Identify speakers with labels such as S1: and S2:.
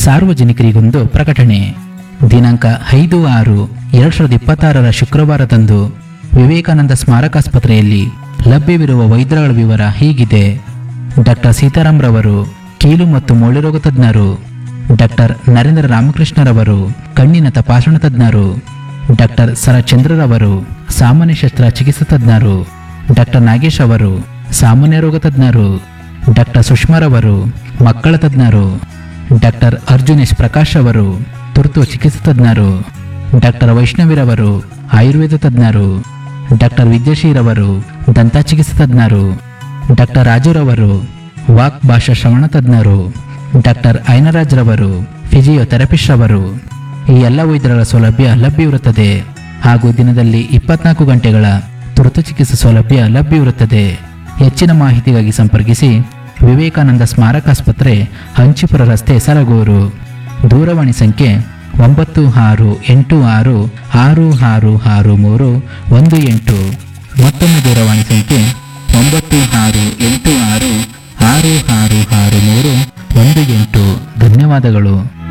S1: ಸಾರ್ವಜನಿಕರಿಗೊಂದು ಪ್ರಕಟಣೆ ದಿನಾಂಕ ಐದು ಆರು ಎರಡ್ ಸಾವಿರದ ಇಪ್ಪತ್ತಾರರ ಶುಕ್ರವಾರದಂದು ವಿವೇಕಾನಂದ ಸ್ಮಾರಕಾಸ್ಪತ್ರೆಯಲ್ಲಿ ಲಭ್ಯವಿರುವ ವೈದ್ಯರುಗಳ ವಿವರ ಹೀಗಿದೆ ಡಾಕ್ಟರ್ ಸೀತಾರಾಮ್ ರವರು ಕೀಲು ಮತ್ತು ಮೂಳೆ ರೋಗ ತಜ್ಞರು ಡಾಕ್ಟರ್ ನರೇಂದ್ರ ರಾಮಕೃಷ್ಣರವರು ಕಣ್ಣಿನ ತಪಾಸಣಾ ತಜ್ಞರು ಡಾಕ್ಟರ್ ಸರಚಂದ್ರರವರು ಸಾಮಾನ್ಯ ಶಸ್ತ್ರ ಚಿಕಿತ್ಸಾ ತಜ್ಞರು ಡಾಕ್ಟರ್ ನಾಗೇಶ್ ಅವರು ಸಾಮಾನ್ಯ ರೋಗ ತಜ್ಞರು ಡಾಕ್ಟರ್ ಸುಷ್ಮಾರವರು ಮಕ್ಕಳ ತಜ್ಞರು ಡಾಕ್ಟರ್ ಅರ್ಜುನೇಶ್ ಪ್ರಕಾಶ್ ಅವರು ತುರ್ತು ಚಿಕಿತ್ಸಾ ತಜ್ಞರು ಡಾಕ್ಟರ್ ವೈಷ್ಣವಿರವರು ಆಯುರ್ವೇದ ತಜ್ಞರು ಡಾಕ್ಟರ್ ವಿದ್ಯಾಶೀರವರು ದಂತ ಚಿಕಿತ್ಸಾ ತಜ್ಞರು ಡಾಕ್ಟರ್ ರಾಜುರವರು ವಾಕ್ ಭಾಷಾ ಶ್ರವಣ ತಜ್ಞರು ಡಾಕ್ಟರ್ ಐನರಾಜ್ ರವರು ಫಿಸಿಯೋಥೆರಪಿಸ್ಟ್ ರವರು ಈ ಎಲ್ಲ ವೈದ್ಯರ ಸೌಲಭ್ಯ ಲಭ್ಯವಿರುತ್ತದೆ ಹಾಗೂ ದಿನದಲ್ಲಿ ಇಪ್ಪತ್ನಾಲ್ಕು ಗಂಟೆಗಳ ತುರ್ತು ಚಿಕಿತ್ಸಾ ಸೌಲಭ್ಯ ಲಭ್ಯವಿರುತ್ತದೆ ಹೆಚ್ಚಿನ ಮಾಹಿತಿಗಾಗಿ ಸಂಪರ್ಕಿಸಿ ವಿವೇಕಾನಂದ ಸ್ಮಾರಕಾಸ್ಪತ್ರೆ ಹಂಚಿಪುರ ರಸ್ತೆ ಸರಗೂರು ದೂರವಾಣಿ ಸಂಖ್ಯೆ ಒಂಬತ್ತು ಆರು ಎಂಟು ಆರು ಆರು ಆರು ಆರು ಮೂರು ಒಂದು ಎಂಟು ಮತ್ತೊಂದು ದೂರವಾಣಿ ಸಂಖ್ಯೆ ಒಂಬತ್ತು ಆರು ಎಂಟು ಆರು ಆರು ಆರು ಆರು ಮೂರು ಒಂದು ಎಂಟು ಧನ್ಯವಾದಗಳು